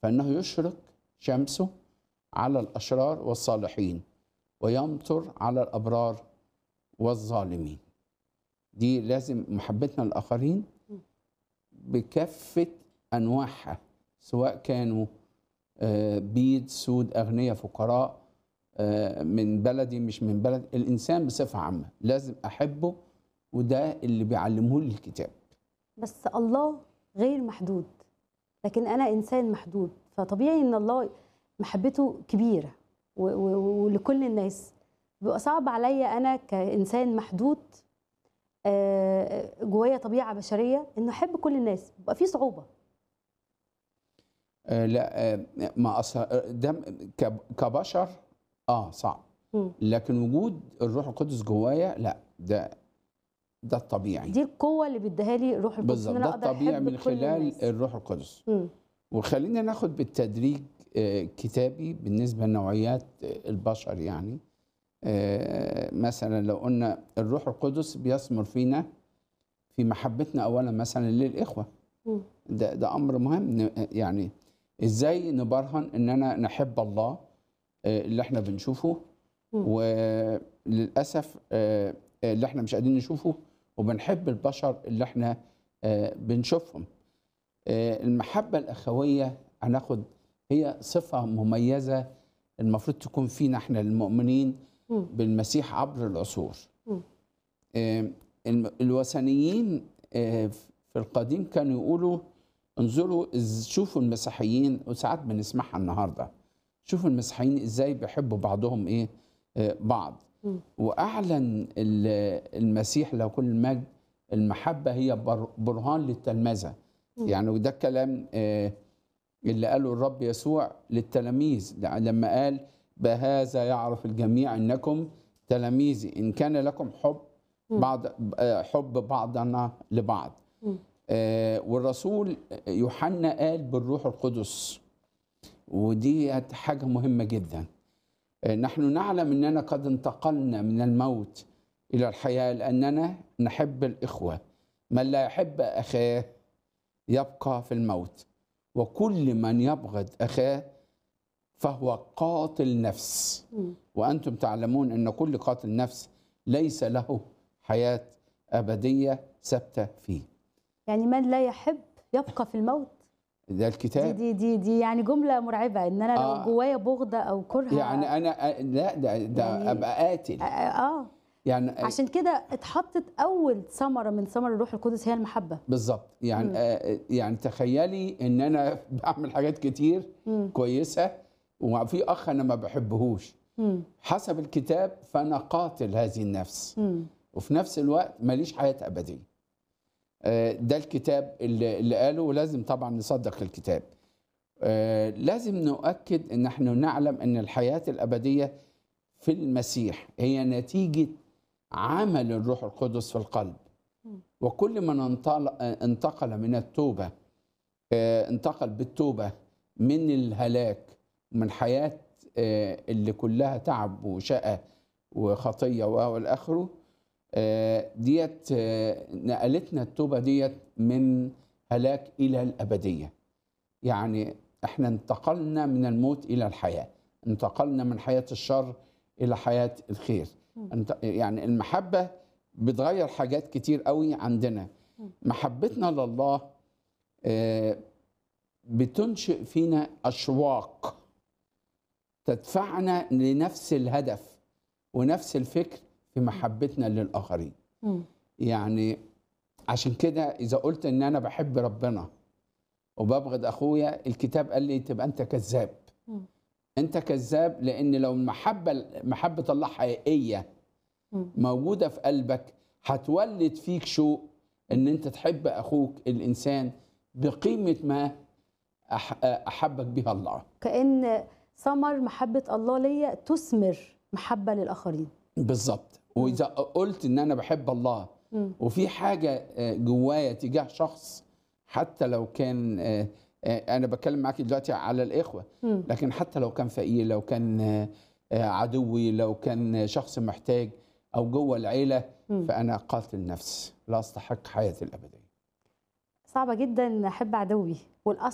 فإنه يشرق شمسه على الأشرار والصالحين ويمطر على الأبرار والظالمين دي لازم محبتنا للآخرين بكافة أنواعها سواء كانوا آه، بيض سود أغنياء فقراء آه، من بلدي مش من بلد الإنسان بصفة عامة لازم أحبه وده اللي بيعلمه لي الكتاب بس الله غير محدود لكن انا انسان محدود فطبيعي ان الله محبته كبيره و- و- ولكل الناس بيبقى صعب عليا انا كانسان محدود آه، جوايا طبيعه بشريه انه احب كل الناس بيبقى في صعوبه آه، لا آه، ما أص... ده ك- كبشر اه صعب مم. لكن وجود الروح القدس جوايا لا ده ده الطبيعي دي القوه اللي بيديها لي روح القدس بالظبط ان ده انا اقدر الطبيعي احب من كل خلال الناس الروح القدس مم. وخلينا ناخد بالتدريج آه، كتابي بالنسبه لنوعيات آه، البشر يعني آه، مثلا لو قلنا الروح القدس بيثمر فينا في محبتنا اولا مثلا للاخوه مم. ده ده امر مهم ن- يعني ازاي نبرهن اننا نحب الله آه، اللي احنا بنشوفه مم. وللاسف آه، اللي احنا مش قادرين نشوفه وبنحب البشر اللي احنا آه، بنشوفهم آه، المحبه الاخويه هناخد هي صفه مميزه المفروض تكون فينا احنا المؤمنين مم. بالمسيح عبر العصور مم. آه، الم- الوثنيين آه، في القديم كانوا يقولوا انظروا إز- شوفوا المسيحيين وساعات بنسمعها النهارده شوفوا المسيحيين ازاي بيحبوا بعضهم ايه آه، بعض مم. واعلن ال- المسيح له كل المجد المحبه هي بر- برهان للتلمذه مم. يعني وده الكلام آه، اللي قاله الرب يسوع للتلاميذ لما قال بهذا يعرف الجميع انكم تلاميذي ان كان لكم حب مم. بعض آه، حب بعضنا لبعض مم. آه، والرسول يوحنا قال بالروح القدس ودي حاجة مهمة جدا آه، نحن نعلم أننا قد انتقلنا من الموت إلى الحياة لأننا نحب الإخوة من لا يحب أخاه يبقى في الموت وكل من يبغض أخاه فهو قاتل نفس مم. وأنتم تعلمون أن كل قاتل نفس ليس له حياة أبدية ثابتة فيه يعني من لا يحب يبقى في الموت ده دي الكتاب دي دي دي يعني جمله مرعبه ان انا لو آه. جوايا بغضه او كره يعني انا لا ده ده يعني- ابقى قاتل اه, آه. يعني عشان كده اتحطت اول ثمره من ثمر الروح القدس هي المحبه بالظبط يعني مم. آه يعني تخيلي ان انا بعمل حاجات كتير مم. كويسه وفي اخ انا ما بحبهوش مم. حسب الكتاب فانا قاتل هذه النفس مم. وفي نفس الوقت ماليش حياه ابديه آه، ده الكتاب اللي, اللي قاله ولازم طبعا نصدق الكتاب آه، لازم نؤكد ان نحن نعلم ان الحياه الابديه في المسيح هي نتيجه عمل الروح القدس في القلب مم. وكل من انطل- انتقل من التوبه آه، انتقل بالتوبه من الهلاك من حياه آه، اللي كلها تعب وشقى وخطيه والى اخره آه، ديت آه، نقلتنا التوبه ديت من هلاك الى الابديه يعني احنا انتقلنا من الموت الى الحياه انتقلنا من حياه الشر الى حياه الخير مم. انت يعني المحبه بتغير حاجات كتير قوي عندنا مم. محبتنا لله آه، بتنشئ فينا اشواق تدفعنا لنفس الهدف ونفس الفكر في محبتنا للاخرين مم. يعني عشان كده اذا قلت ان انا بحب ربنا وببغض اخويا الكتاب قال لي تبقى انت كذاب مم. انت كذاب لان لو المحبه محبه الله حقيقيه مم. موجوده في قلبك هتولد فيك شوق ان انت تحب اخوك الانسان بقيمه ما أح- احبك بها الله كأن ثمر محبة الله ليا تثمر محبة للآخرين بالظبط واذا قلت ان انا بحب الله مم. وفي حاجه آه، جوايا تجاه شخص حتى لو كان آه، آه، انا بتكلم معاك دلوقتي على الاخوه مم. لكن حتى لو كان فقير لو كان آه، آه، عدوي لو كان شخص محتاج او جوه العيله مم. فانا قاتل نفس لا استحق حياتي الابديه صعبة جدا أحب عدوي والأصل